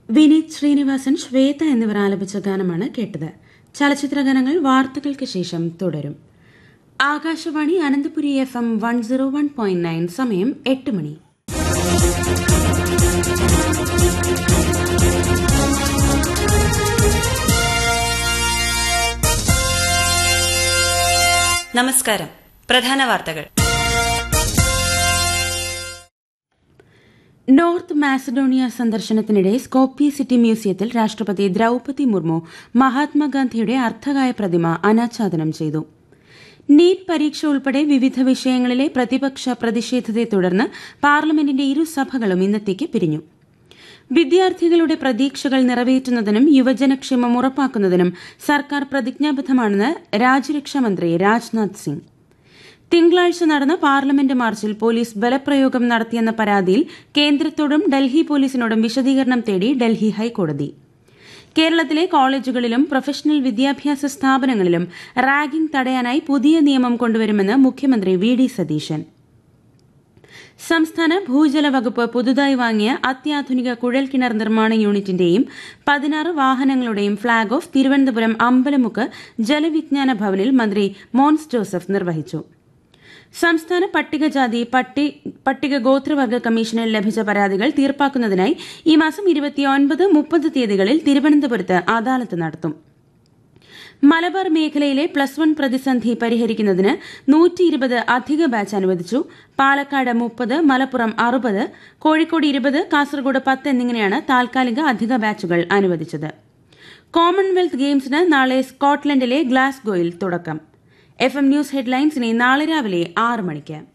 വിനീത് ശ്രീനിവാസൻ ശ്വേത എന്നിവർ ആലപിച്ച ഗാനമാണ് കേട്ടത് ചലച്ചിത്ര ഗാനങ്ങൾ വാർത്തകൾക്ക് ശേഷം തുടരും Akashvani Ananthapuri F M one zero one point nine സമയം എട്ട് മണി നമസ്കാരം പ്രധാന വാർത്തകൾ നോർത്ത് മാസഡോണിയ സന്ദർശനത്തിനിടെ സ്കോപ്പി സിറ്റി മ്യൂസിയത്തിൽ രാഷ്ട്രപതി ദ്രൌപതി മുർമു മഹാത്മാഗാന്ധിയുടെ അർദ്ധകായ പ്രതിമ അനാച്ഛാദനം ചെയ്തു നീറ്റ് പരീക്ഷ ഉൾപ്പെടെ വിവിധ വിഷയങ്ങളിലെ പ്രതിപക്ഷ പ്രതിഷേധത്തെ തുടർന്ന് പാർലമെന്റിന്റെ ഇരുസഭകളും ഇന്നത്തേക്ക് പിരിഞ്ഞു വിദ്യാർത്ഥികളുടെ പ്രതീക്ഷകൾ നിറവേറ്റുന്നതിനും യുവജനക്ഷേമം ഉറപ്പാക്കുന്നതിനും സർക്കാർ പ്രതിജ്ഞാബദ്ധമാണെന്ന് രാജ്യരക്ഷാമന്ത്രി രാജ്നാഥ് സിംഗ് തിങ്കളാഴ്ച നടന്ന പാർലമെന്റ് മാർച്ചിൽ പോലീസ് ബലപ്രയോഗം നടത്തിയെന്ന പരാതിയിൽ കേന്ദ്രത്തോടും ഡൽഹി പോലീസിനോടും വിശദീകരണം തേടി ഡൽഹി ഹൈക്കോടതി കേരളത്തിലെ കോളേജുകളിലും പ്രൊഫഷണൽ വിദ്യാഭ്യാസ സ്ഥാപനങ്ങളിലും റാഗിംഗ് തടയാനായി പുതിയ നിയമം കൊണ്ടുവരുമെന്ന് മുഖ്യമന്ത്രി വി ഡി സതീശൻ സംസ്ഥാന ഭൂജല വകുപ്പ് പുതുതായി വാങ്ങിയ അത്യാധുനിക കുഴൽക്കിണർ നിർമ്മാണ യൂണിറ്റിന്റെയും പതിനാറ് വാഹനങ്ങളുടെയും ഫ്ളാഗ് ഓഫ് തിരുവനന്തപുരം അമ്പലമുക്ക് ജലവിജ്ഞാന ഭവനിൽ മന്ത്രി മോൻസ് ജോസഫ് നിർവഹിച്ചു സംസ്ഥാന പട്ടികജാതി പട്ടി പട്ടിക ഗോത്രവർഗ കമ്മീഷനിൽ ലഭിച്ച പരാതികൾ തീർപ്പാക്കുന്നതിനായി ഈ മാസം ഇരുപത്തിയൊൻപത് മുപ്പത് തീയതികളിൽ തിരുവനന്തപുരത്ത് അദാലത്ത് നടത്തും മലബാർ മേഖലയിലെ പ്ലസ് വൺ പ്രതിസന്ധി പരിഹരിക്കുന്നതിന് നൂറ്റി ഇരുപത് അധിക ബാച്ച് അനുവദിച്ചു പാലക്കാട് മുപ്പത് മലപ്പുറം അറുപത് കോഴിക്കോട് ഇരുപത് കാസർഗോഡ് പത്ത് എന്നിങ്ങനെയാണ് താൽക്കാലിക അധിക ബാച്ചുകൾ അനുവദിച്ചത് കോമൺവെൽത്ത് ഗെയിംസിന് നാളെ സ്കോട്ട്ലൻഡിലെ ഗ്ലാസ്ഗോയിൽ തുടക്കം എഫ് എം ന്യൂസ് ഹെഡ്ലൈൻസ് ഇനി നാളെ രാവിലെ ആറ് മണിക്ക്